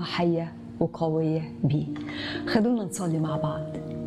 علاقة حية وقوية بيه خلونا نصلي مع بعض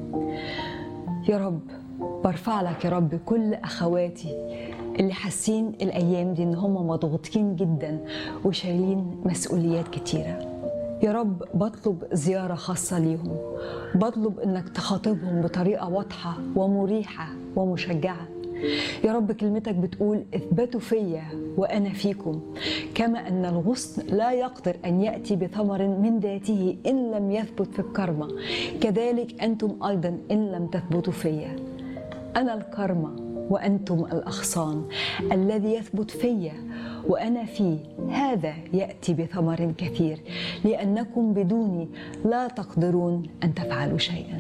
يا رب برفع لك يا رب كل أخواتي اللي حاسين الأيام دي إن هم مضغوطين جدا وشايلين مسؤوليات كتيرة يا رب بطلب زيارة خاصة ليهم بطلب إنك تخاطبهم بطريقة واضحة ومريحة ومشجعة يا رب كلمتك بتقول اثبتوا فيا وانا فيكم كما ان الغصن لا يقدر ان ياتي بثمر من ذاته ان لم يثبت في الكرمه كذلك انتم ايضا ان لم تثبتوا فيا انا الكرمه وانتم الاغصان الذي يثبت فيا وانا فيه هذا ياتي بثمر كثير لانكم بدوني لا تقدرون ان تفعلوا شيئا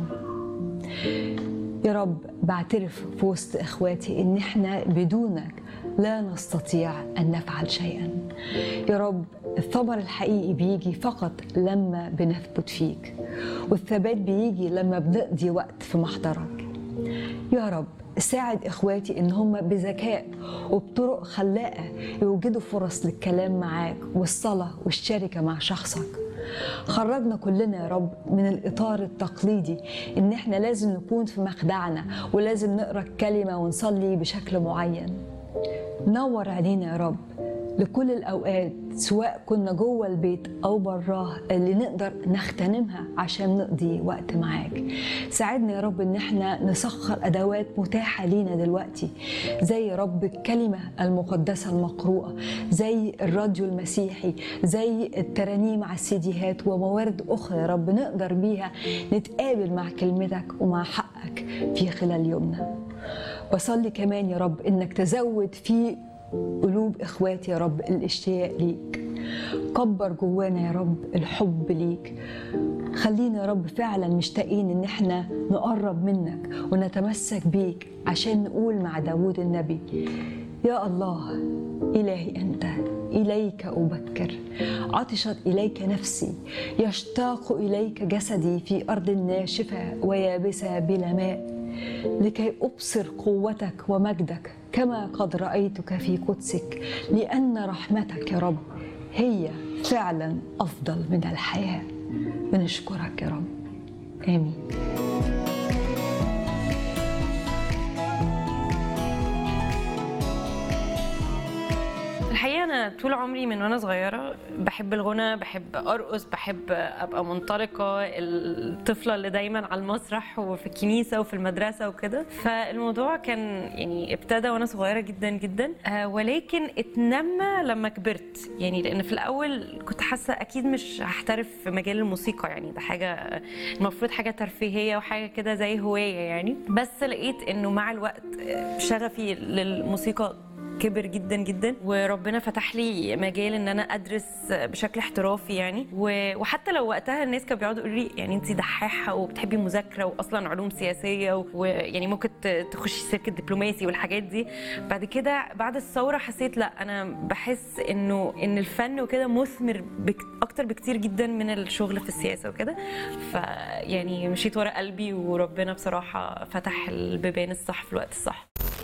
يا رب بعترف في وسط اخواتي ان احنا بدونك لا نستطيع ان نفعل شيئا يا رب الثمر الحقيقي بيجي فقط لما بنثبت فيك والثبات بيجي لما بنقضي وقت في محضرك يا رب ساعد اخواتي ان هم بذكاء وبطرق خلاقه يوجدوا فرص للكلام معاك والصلاه والشركه مع شخصك خرجنا كلنا يا رب من الاطار التقليدي ان احنا لازم نكون في مخدعنا ولازم نقرا الكلمه ونصلي بشكل معين نور علينا يا رب لكل الاوقات سواء كنا جوه البيت او براه اللي نقدر نغتنمها عشان نقضي وقت معاك ساعدنا يا رب ان احنا نسخر ادوات متاحه لينا دلوقتي زي يا رب الكلمه المقدسه المقروءه زي الراديو المسيحي زي الترانيم على السيديهات وموارد اخرى يا رب نقدر بيها نتقابل مع كلمتك ومع حقك في خلال يومنا بصلي كمان يا رب انك تزود في قلوب اخواتي يا رب الاشتياق ليك كبر جوانا يا رب الحب ليك خلينا يا رب فعلا مشتاقين ان احنا نقرب منك ونتمسك بيك عشان نقول مع داود النبي يا الله إلهي أنت إليك أبكر عطشت إليك نفسي يشتاق إليك جسدي في أرض ناشفة ويابسة بلا ماء لكي أبصر قوتك ومجدك كما قد رأيتك في قدسك لأن رحمتك يا رب هي فعلا أفضل من الحياة بنشكرك يا رب آمين الحقيقه انا طول عمري من وانا صغيره بحب الغنى بحب ارقص بحب ابقى منطلقه الطفله اللي دايما على المسرح وفي الكنيسه وفي المدرسه وكده فالموضوع كان يعني ابتدى وانا صغيره جدا جدا آه ولكن اتنمى لما كبرت يعني لان في الاول كنت حاسه اكيد مش هحترف في مجال الموسيقى يعني ده حاجه المفروض حاجه ترفيهيه وحاجه كده زي هوايه يعني بس لقيت انه مع الوقت شغفي للموسيقى كبر جدا جدا وربنا فتح لي مجال ان انا ادرس بشكل احترافي يعني وحتى لو وقتها الناس كانوا بيقعدوا يقولوا لي يعني انت دحاحه وبتحبي مذاكره واصلا علوم سياسيه ويعني ممكن تخشي سلك الدبلوماسي والحاجات دي بعد كده بعد الثوره حسيت لا انا بحس انه ان الفن وكده مثمر بك اكتر بكتير جدا من الشغل في السياسه وكده فيعني مشيت ورا قلبي وربنا بصراحه فتح البيبان الصح في الوقت الصح